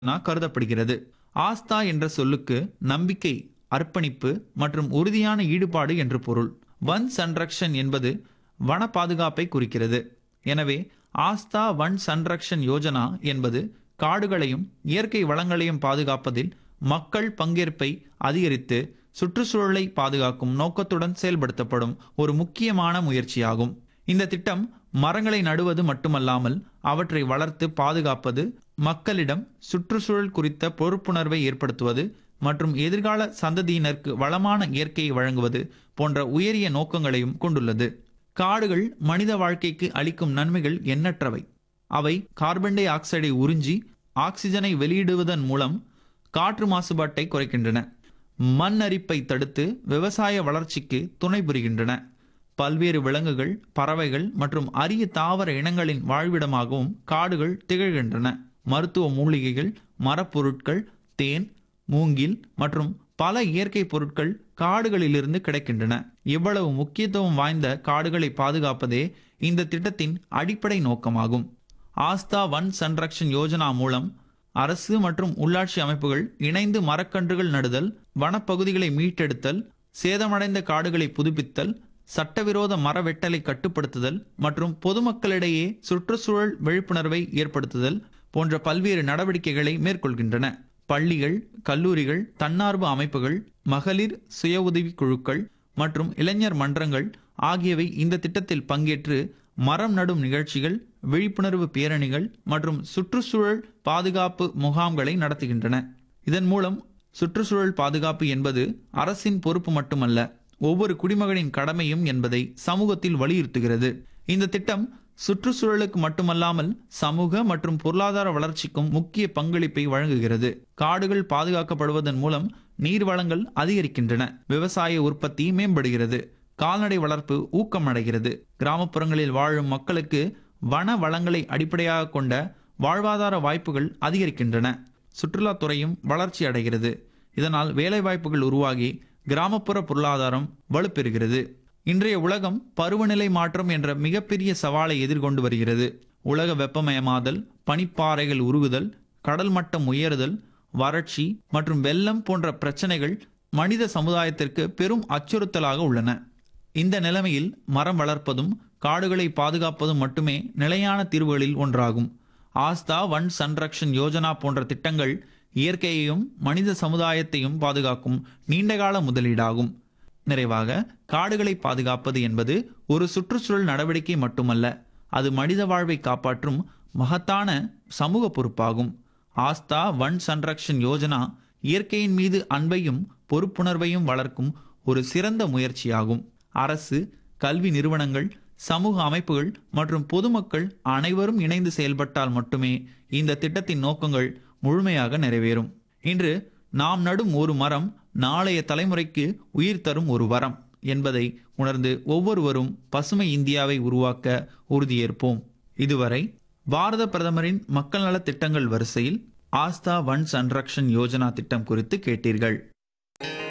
கருதப்படுகிறது ஆஸ்தா என்ற சொல்லுக்கு நம்பிக்கை அர்ப்பணிப்பு மற்றும் உறுதியான ஈடுபாடு என்று பொருள் வன் சன்ரக்ஷன் என்பது வன பாதுகாப்பை குறிக்கிறது எனவே ஆஸ்தா வன் சன்ரக்ஷன் யோஜனா என்பது காடுகளையும் இயற்கை வளங்களையும் பாதுகாப்பதில் மக்கள் பங்கேற்பை அதிகரித்து சுற்றுச்சூழலை பாதுகாக்கும் நோக்கத்துடன் செயல்படுத்தப்படும் ஒரு முக்கியமான முயற்சியாகும் இந்த திட்டம் மரங்களை நடுவது மட்டுமல்லாமல் அவற்றை வளர்த்து பாதுகாப்பது மக்களிடம் சுற்றுச்சூழல் குறித்த பொறுப்புணர்வை ஏற்படுத்துவது மற்றும் எதிர்கால சந்ததியினருக்கு வளமான இயற்கையை வழங்குவது போன்ற உயரிய நோக்கங்களையும் கொண்டுள்ளது காடுகள் மனித வாழ்க்கைக்கு அளிக்கும் நன்மைகள் எண்ணற்றவை அவை கார்பன் டை ஆக்சைடை உறிஞ்சி ஆக்சிஜனை வெளியிடுவதன் மூலம் காற்று மாசுபாட்டை குறைக்கின்றன மண் அரிப்பை தடுத்து விவசாய வளர்ச்சிக்கு துணை புரிகின்றன பல்வேறு விலங்குகள் பறவைகள் மற்றும் அரிய தாவர இனங்களின் வாழ்விடமாகவும் காடுகள் திகழ்கின்றன மருத்துவ மூலிகைகள் மரப்பொருட்கள் தேன் மூங்கில் மற்றும் பல இயற்கை பொருட்கள் காடுகளிலிருந்து கிடைக்கின்றன இவ்வளவு முக்கியத்துவம் வாய்ந்த காடுகளை பாதுகாப்பதே இந்த திட்டத்தின் அடிப்படை நோக்கமாகும் ஆஸ்தா வன் சன்ரக்ஷன் யோஜனா மூலம் அரசு மற்றும் உள்ளாட்சி அமைப்புகள் இணைந்து மரக்கன்றுகள் நடுதல் வனப்பகுதிகளை மீட்டெடுத்தல் சேதமடைந்த காடுகளை புதுப்பித்தல் சட்டவிரோத மர வெட்டலை கட்டுப்படுத்துதல் மற்றும் பொதுமக்களிடையே சுற்றுச்சூழல் விழிப்புணர்வை ஏற்படுத்துதல் போன்ற பல்வேறு நடவடிக்கைகளை மேற்கொள்கின்றன பள்ளிகள் கல்லூரிகள் தன்னார்வ அமைப்புகள் மகளிர் சுய உதவி குழுக்கள் மற்றும் இளைஞர் மன்றங்கள் ஆகியவை இந்த திட்டத்தில் பங்கேற்று மரம் நடும் நிகழ்ச்சிகள் விழிப்புணர்வு பேரணிகள் மற்றும் சுற்றுச்சூழல் பாதுகாப்பு முகாம்களை நடத்துகின்றன இதன் மூலம் சுற்றுச்சூழல் பாதுகாப்பு என்பது அரசின் பொறுப்பு மட்டுமல்ல ஒவ்வொரு குடிமகனின் கடமையும் என்பதை சமூகத்தில் வலியுறுத்துகிறது இந்த திட்டம் சுற்றுச்சூழலுக்கு மட்டுமல்லாமல் சமூக மற்றும் பொருளாதார வளர்ச்சிக்கும் முக்கிய பங்களிப்பை வழங்குகிறது காடுகள் பாதுகாக்கப்படுவதன் மூலம் நீர் வளங்கள் அதிகரிக்கின்றன விவசாய உற்பத்தி மேம்படுகிறது கால்நடை வளர்ப்பு ஊக்கமடைகிறது கிராமப்புறங்களில் வாழும் மக்களுக்கு வன வளங்களை அடிப்படையாக கொண்ட வாழ்வாதார வாய்ப்புகள் அதிகரிக்கின்றன சுற்றுலாத்துறையும் வளர்ச்சி அடைகிறது இதனால் வேலைவாய்ப்புகள் உருவாகி கிராமப்புற பொருளாதாரம் வலுப்பெறுகிறது இன்றைய உலகம் பருவநிலை மாற்றம் என்ற மிகப்பெரிய சவாலை எதிர்கொண்டு வருகிறது உலக வெப்பமயமாதல் பனிப்பாறைகள் உருகுதல் கடல் மட்டம் உயருதல் வறட்சி மற்றும் வெள்ளம் போன்ற பிரச்சனைகள் மனித சமுதாயத்திற்கு பெரும் அச்சுறுத்தலாக உள்ளன இந்த நிலைமையில் மரம் வளர்ப்பதும் காடுகளை பாதுகாப்பதும் மட்டுமே நிலையான தீர்வுகளில் ஒன்றாகும் ஆஸ்தா வன் சன்ரக்ஷன் யோஜனா போன்ற திட்டங்கள் இயற்கையையும் மனித சமுதாயத்தையும் பாதுகாக்கும் நீண்டகால முதலீடாகும் நிறைவாக காடுகளை பாதுகாப்பது என்பது ஒரு சுற்றுச்சூழல் நடவடிக்கை மட்டுமல்ல அது மனித வாழ்வை காப்பாற்றும் மகத்தான சமூக பொறுப்பாகும் ஆஸ்தா வன் சன்ரக்ஷன் யோஜனா இயற்கையின் மீது அன்பையும் பொறுப்புணர்வையும் வளர்க்கும் ஒரு சிறந்த முயற்சியாகும் அரசு கல்வி நிறுவனங்கள் சமூக அமைப்புகள் மற்றும் பொதுமக்கள் அனைவரும் இணைந்து செயல்பட்டால் மட்டுமே இந்த திட்டத்தின் நோக்கங்கள் முழுமையாக நிறைவேறும் இன்று நாம் நடும் ஒரு மரம் நாளைய தலைமுறைக்கு உயிர் தரும் ஒரு வரம் என்பதை உணர்ந்து ஒவ்வொருவரும் பசுமை இந்தியாவை உருவாக்க உறுதியேற்போம் இதுவரை பாரத பிரதமரின் மக்கள் நலத் திட்டங்கள் வரிசையில் ஆஸ்தா வன் சன்ரக்ஷன் யோஜனா திட்டம் குறித்து கேட்டீர்கள்